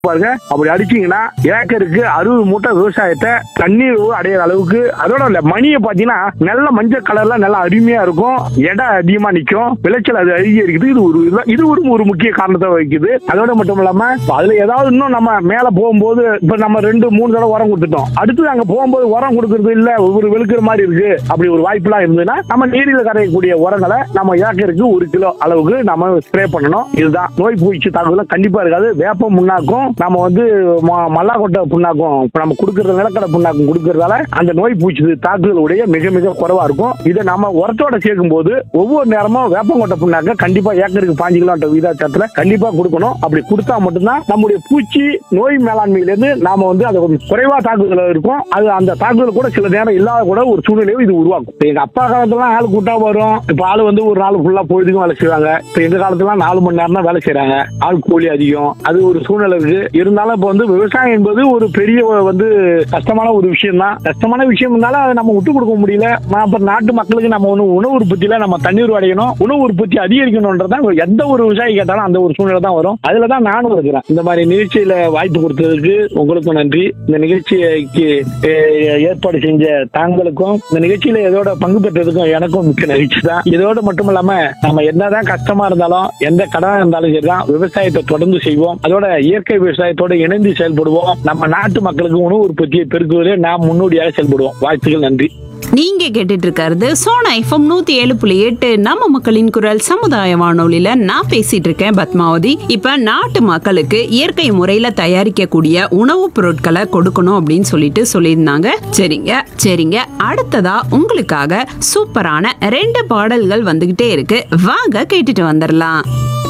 பாருங்க அப்படி அடிச்சீங்கன்னா ஏக்கருக்கு அறுபது மூட்டை விவசாயத்தை தண்ணீர் அடையிற அளவுக்கு அதோட இல்ல மணியை பாத்தீங்கன்னா நல்ல மஞ்சள் கலர்ல நல்லா அருமையா இருக்கும் எடை அதிகமா நிக்கும் விளைச்சல் அது அதிகரிக்குது இது ஒரு இதுதான். இது ஒரு ஒரு முக்கிய காரணத்தை வகிக்குது அதோட மட்டும் இல்லாம இப்ப அதுல ஏதாவது இன்னும் நம்ம மேல போகும்போது இப்ப நம்ம ரெண்டு மூணு தடவை உரம் கொடுத்துட்டோம் அடுத்து அங்க போகும்போது உரம் கொடுக்கறது இல்ல ஒவ்வொரு வெளுக்கிற மாதிரி இருக்கு அப்படி ஒரு வாய்ப்புலாம் இருந்ததுன்னா நம்ம நீரில் கரையக்கூடிய உரங்களை நம்ம ஏக்கருக்கு ஒரு கிலோ அளவுக்கு நம்ம ஸ்ப்ரே பண்ணணும் இதுதான் நோய் பூச்சி தாக்குதல் கண்டிப்பா இருக்காது வேப்பம் முன்னாக்கும் நம்ம வந்து ம- மல்லாக்கொட்டை புண்ணாக்கும் இப்ப நம்ம கொடுக்கறது நிலக்கடை புண்ணாக்கும் கொடுக்கறதால அந்த நோய் பூச்சி தாக்குதலுடைய மிக மிக குறைவா இருக்கும் இதை நம்ம உரத்தோட சேர்க்கும் போது ஒவ்வொரு நேரமும் வேப்பங்கொட்டை புண்ணாக்க கண்டிப்பா ஏக்கருக்கு பாஞ்சு கிலோன்ற விகிதாச்சாரத்துல கண்டிப்பா கொடுக்கணும் அப்படி கொடுத்தா மட்டும்தான் நம்முடைய பூச்சி நோய் மேலாண்மையிலிருந்து நாம வந்து அதை கொஞ்சம் குறைவா தாக்குதல் இருக்கும் அது அந்த தாக்குதல் கூட சில நேரம் இல்லாத கூட ஒரு சூழ்நிலையும் இது உருவாக்கும் இப்ப எங்க அப்பா காலத்துல ஆள் கூட்டா வரும் இப்ப ஆள் வந்து ஒரு நாள் ஃபுல்லா பொழுதுக்கும் வேலை செய்வாங்க இப்ப எங்க காலத்துல நாலு மணி நேரம் தான் வேலை செய்றாங்க ஆள் கூலி அதிகம் அது ஒரு சூழ்நிலை இருக்கு இருந்தாலும் இப்ப வந்து விவசாயம் என்பது ஒரு பெரிய வந்து கஷ்டமான ஒரு விஷயம் தான் கஷ்டமான விஷயம்னால அதை நம்ம விட்டு கொடுக்க முடியல நான் இப்ப நாட்டு மக்களுக்கு நம்ம ஒண்ணு உணவு உற்பத்தியில நம்ம தண்ணீர் அடையணும் உணவு உற்பத்தி அதிகரிக்கணும்ன்றதான் எந்த ஒரு விவசாயி கேட்டாலும் அந்த ஒரு சூழ்நிலை தான் வரும் அதுல தான் நானும் இருக்கிறேன் இந்த மாதிரி நிகழ்ச்சியில வாய்ப்பு கொடுத்ததுக்கு உங்களுக்கும் நன்றி இந்த நிகழ்ச்சிக்கு அஹ், ஏற்பாடு செஞ்ச தாங்களுக்கும் இந்த நிகழ்ச்சியில இதோட பங்கு பெற்றதுக்கும் எனக்கும் மிக்க நிகழ்ச்சி தான் இதோட மட்டும் இல்லாம நம்ம என்னதான் கஷ்டமா இருந்தாலும் எந்த கடனா இருந்தாலும் சரிதான் விவசாயத்தை தொடர்ந்து செய்வோம் அதோட இயற்கை விவசாயத்தோட இணைந்து செயல்படுவோம் நம்ம நாட்டு மக்களுக்கு உணவு உற்பத்தியை பெருக்குவதிலே நாம் முன்னோடியாக செயல்படுவோம் வாழ்த்துக்கள் நன்றி நீங்க கேட்டுட்டு இருக்கிறது சோனா எஃப்எம் நூத்தி ஏழு புள்ளி எட்டு நம்ம மக்களின் குரல் சமுதாய வானொலியில நான் பேசிட்டு இருக்கேன் பத்மாவதி இப்ப நாட்டு மக்களுக்கு இயற்கை முறையில தயாரிக்கக்கூடிய உணவுப் பொருட்களை கொடுக்கணும் அப்படின்னு சொல்லிட்டு சொல்லியிருந்தாங்க சரிங்க சரிங்க அடுத்ததா உங்களுக்காக சூப்பரான ரெண்டு பாடல்கள் வந்துகிட்டே இருக்கு வாங்க கேட்டுட்டு வந்துடலாம்